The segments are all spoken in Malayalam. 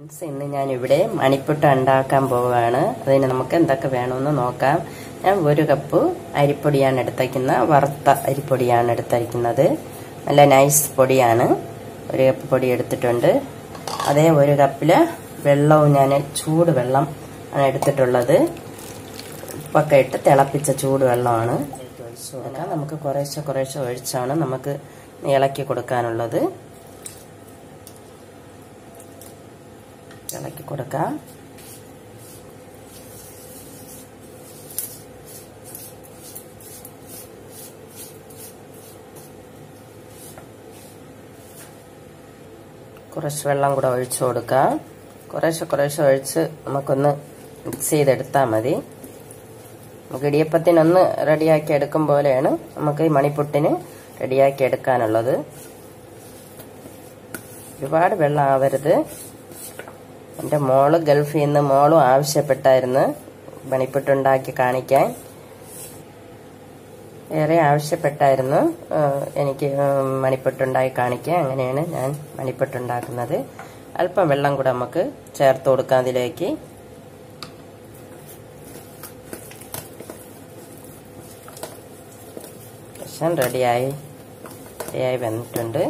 ഫ്രണ്ട്സ് ഇന്ന് ഞാൻ ഇവിടെ മണിപ്പുട്ട് ഉണ്ടാക്കാൻ പോവുകയാണ് അതിന് നമുക്ക് എന്തൊക്കെ വേണമെന്ന് നോക്കാം ഞാൻ ഒരു കപ്പ് അരിപ്പൊടിയാണ് എടുത്തേക്കുന്ന വറുത്ത അരിപ്പൊടിയാണ് എടുത്തേക്കുന്നത് നല്ല നൈസ് പൊടിയാണ് ഒരു കപ്പ് പൊടി എടുത്തിട്ടുണ്ട് അതേ ഒരു കപ്പില് വെള്ളവും ഞാൻ ചൂട് വെള്ളം ആണ് എടുത്തിട്ടുള്ളത് ഉപ്പൊക്കെ ഇട്ട് തിളപ്പിച്ച ചൂട് വെള്ളമാണ് ഒഴിച്ചു കൊടുക്കാം നമുക്ക് കുറേശ്ശെ കുറേശ്ശെ ഒഴിച്ചാണ് നമുക്ക് ഇളക്കി കൊടുക്കാനുള്ളത് ഇളക്കി കൊടുക്കാം കുറച്ച് വെള്ളം കൂടെ ഒഴിച്ചു കൊടുക്കാം കുറേശ്ശെ കുറേശ്ശെ ഒഴിച്ച് നമുക്കൊന്ന് മിക്സ് ചെയ്തെടുത്താൽ മതി നമുക്ക് ഇടിയപ്പത്തിനൊന്ന് റെഡിയാക്കി എടുക്കും പോലെയാണ് നമുക്ക് ഈ മണിപ്പുട്ടിന് റെഡിയാക്കി എടുക്കാനുള്ളത് ഒരുപാട് വെള്ളം ആവരുത് എൻ്റെ മോള് ഗൾഫിൽ നിന്ന് മോളും ആവശ്യപ്പെട്ടായിരുന്നു മണിപ്പുട്ടുണ്ടാക്കി കാണിക്കാൻ ഏറെ ആവശ്യപ്പെട്ടായിരുന്നു എനിക്ക് മണിപ്പുട്ടുണ്ടാക്കി കാണിക്കാൻ അങ്ങനെയാണ് ഞാൻ മണിപ്പുട്ടുണ്ടാക്കുന്നത് അല്പം വെള്ളം കൂടെ നമുക്ക് ചേർത്ത് കൊടുക്കാം അതിലേക്ക് ശേഷം റെഡിയായി റെഡിയായി വന്നിട്ടുണ്ട്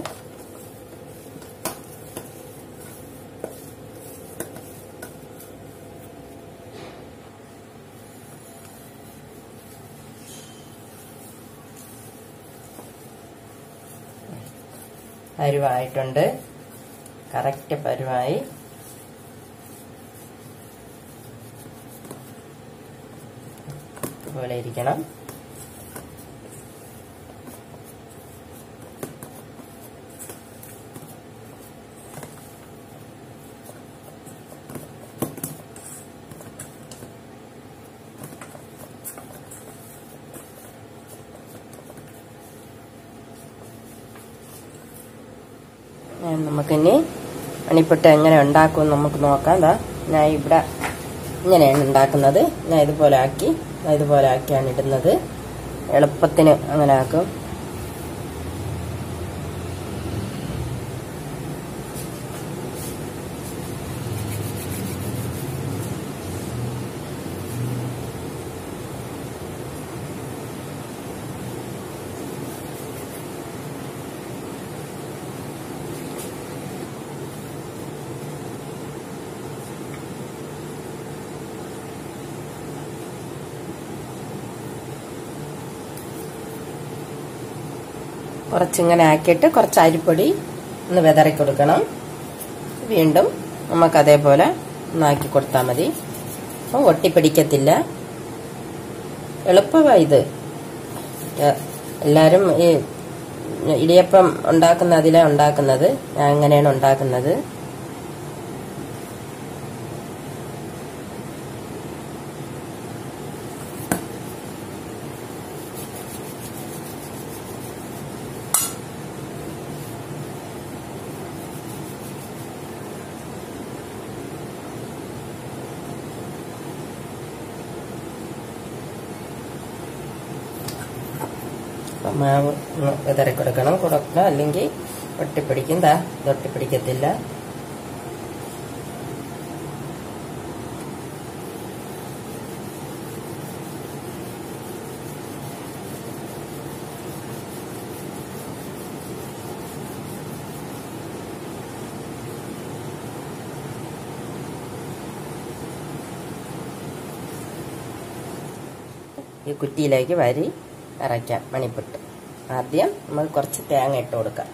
പരുവായിട്ടുണ്ട് കറക്റ്റ് പരുവായി ഇതുപോലെ ഇരിക്കണം നമുക്കിനി മണിപ്പുട്ട് എങ്ങനെ ഉണ്ടാക്കും നമുക്ക് നോക്കാം എന്താ ഞാൻ ഇവിടെ ഇങ്ങനെയാണ് ഉണ്ടാക്കുന്നത് ഞാൻ ഇതുപോലെ ആക്കി ഞാൻ ഇതുപോലെ ആക്കിയാണ് ഇടുന്നത് എളുപ്പത്തിന് അങ്ങനെ ആക്കും കുറച്ചിങ്ങനെ ആക്കിയിട്ട് കുറച്ച് അരിപ്പൊടി ഒന്ന് വിതറി കൊടുക്കണം വീണ്ടും നമുക്ക് അതേപോലെ ഒന്നാക്കി കൊടുത്താൽ മതി അപ്പം ഒട്ടിപ്പിടിക്കത്തില്ല എളുപ്പമാണ് ഇത് എല്ലാവരും ഈ ഇടിയപ്പം ഉണ്ടാക്കുന്ന അതിലാണ് ഉണ്ടാക്കുന്നത് ഞാൻ അങ്ങനെയാണ് ഉണ്ടാക്കുന്നത് മാവ് വിതറി കൊടുക്കണം കൊടുക്കണം അല്ലെങ്കിൽ ഒട്ടിപ്പിടിക്കും ദാ ഇത് ഒട്ടിപ്പിടിക്കത്തില്ല ഈ കുറ്റിയിലേക്ക് വരി അരയ്ക്കാം മണിപ്പുട്ട് ആദ്യം നമ്മൾ കുറച്ച് തേങ്ങ ഇട്ട് കൊടുക്കാം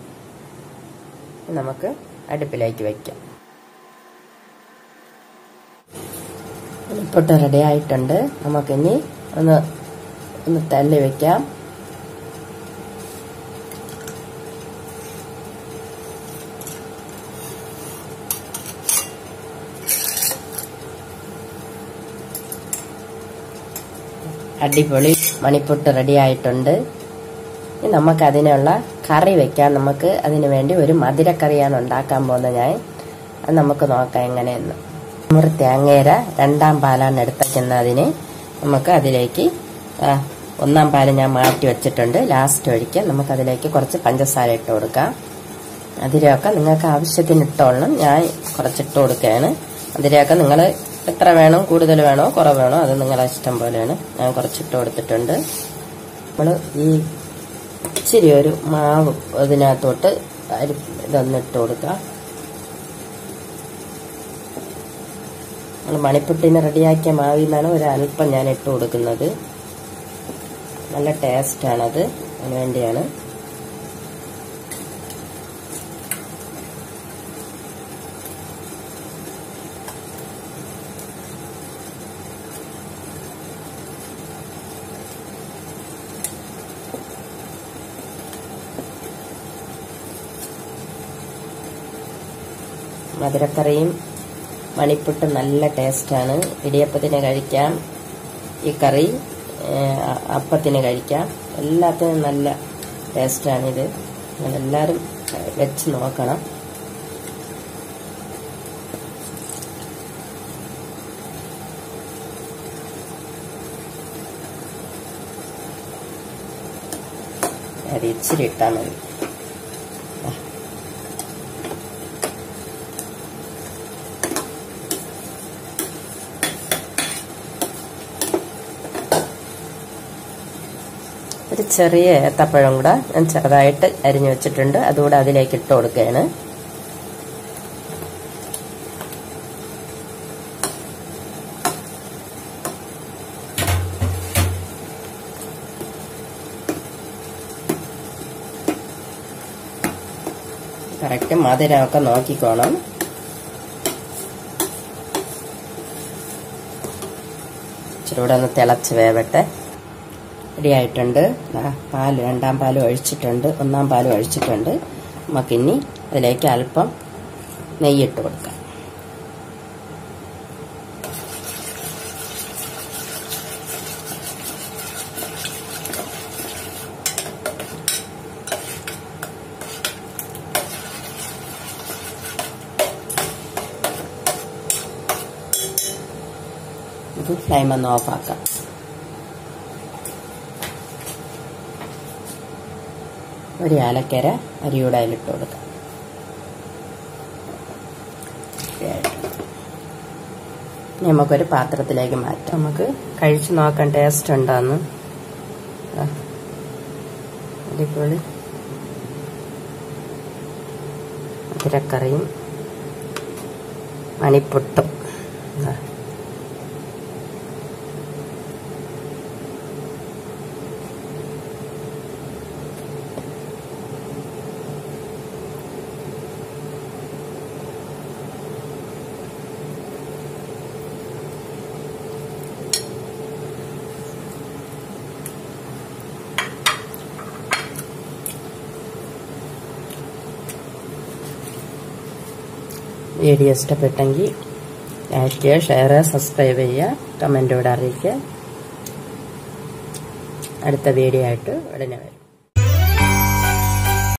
നമുക്ക് അടുപ്പിലേക്ക് വയ്ക്കാം മണിപ്പൊട്ട് റെഡി ആയിട്ടുണ്ട് നമുക്കിനി ഒന്ന് ഒന്ന് തള്ളി വെക്കാം അടിപൊളി മണിപ്പൊട്ട് റെഡി ആയിട്ടുണ്ട് ഇനി നമുക്ക് അതിനുള്ള കറി വെക്കാം നമുക്ക് അതിനു വേണ്ടി ഒരു മധുരക്കറിയാണ് ഉണ്ടാക്കാൻ പോകുന്നത് ഞാൻ അത് നമുക്ക് നോക്കാം എങ്ങനെയെന്ന് മുറി തേങ്ങേര രണ്ടാം പാലാണ് എടുത്തേക്കുന്നതിന് നമുക്ക് അതിലേക്ക് ആ, ഒന്നാം പാല് ഞാൻ മാറ്റി വെച്ചിട്ടുണ്ട് ലാസ്റ്റ് ഒഴിക്കാൻ നമുക്ക് അതിലേക്ക് കുറച്ച് പഞ്ചസാര ഇട്ട് കൊടുക്കാം അതിരൊക്കെ നിങ്ങൾക്ക് ആവശ്യത്തിന് ഇട്ടോളണം ഞാൻ കുറച്ചിട്ട് കൊടുക്കുകയാണ് അതിരൊക്കെ നിങ്ങൾ എത്ര വേണം കൂടുതൽ വേണോ കുറവ് വേണോ അത് നിങ്ങളുടെ ഇഷ്ടം പോലെയാണ് ഞാൻ കുറച്ചിട്ട് കൊടുത്തിട്ടുണ്ട് നമ്മൾ ഈ ഇച്ചിരി ഒരു മാവ് അതിനകത്തോട്ട് അരി ഇതൊന്ന് ഇട്ട് കൊടുക്കാം നമ്മൾ മണിപ്പുട്ടിന് റെഡിയാക്കിയ മാവിൽ നിന്നാണ് ഒരു അല്പം ഞാൻ ഇട്ട് കൊടുക്കുന്നത് നല്ല ടേസ്റ്റാണത് അതിന് വേണ്ടിയാണ് മധുരക്കറിയും മണിപ്പുട്ടും നല്ല ടേസ്റ്റാണ് ഇടിയപ്പത്തിന് കഴിക്കാം ഈ കറി ഏഹ്, അ- അപ്പത്തിന് കഴിക്കാം എല്ലാത്തിനും നല്ല ടേസ്റ്റാണിത് നിങ്ങളെല്ലാവരും വെച്ച് നോക്കണം അത് ഇച്ചിരി ഇട്ടാൽ മതി ഒരു ചെറിയ ഏത്തപ്പഴം കൂടെ ഞാൻ ചെറുതായിട്ട് അരിഞ്ഞു വെച്ചിട്ടുണ്ട് അതുകൂടെ അതിലേക്ക് ഇട്ട് കൊടുക്കുകയാണ് കറക്റ്റ് മധുരമൊക്കെ നോക്കിക്കോണം ഇച്ചിരി കൂടെ ഒന്ന് തിളച്ച് വേവട്ടെ റെഡിയായിട്ടുണ്ട് ദാ പാല് രണ്ടാം പാലും ഒഴിച്ചിട്ടുണ്ട് ഒന്നാം പാലും ഒഴിച്ചിട്ടുണ്ട് നമുക്കിനി അതിലേക്ക് അല്പം നെയ്യിട്ട് കൊടുക്കാം ഇത് ഫ്ലെയിം ഒന്ന് ഓഫാക്കാം ഒരു ഏലക്കര അരിയൂടെ അതിലിട്ട് കൊടുക്കാം ഇനി നമുക്കൊരു പാത്രത്തിലേക്ക് മാറ്റാം നമുക്ക് കഴിച്ചു നോക്കാൻ ടേസ്റ്റ് ഉണ്ടോന്ന് ആ. അടിപൊളി മധുരക്കറിയും മണിപ്പുട്ടും ആ. വീഡിയോ ഇഷ്ടപ്പെട്ടെങ്കിൽ ലൈക്ക് ചെയ്യുക ഷെയർ ചെയ്യുക സബ്സ്ക്രൈബ് ചെയ്യുക കമൻറ്റോടെ അറിയിക്കുക അടുത്ത വീഡിയോ ആയിട്ട് ഉടനെ വരും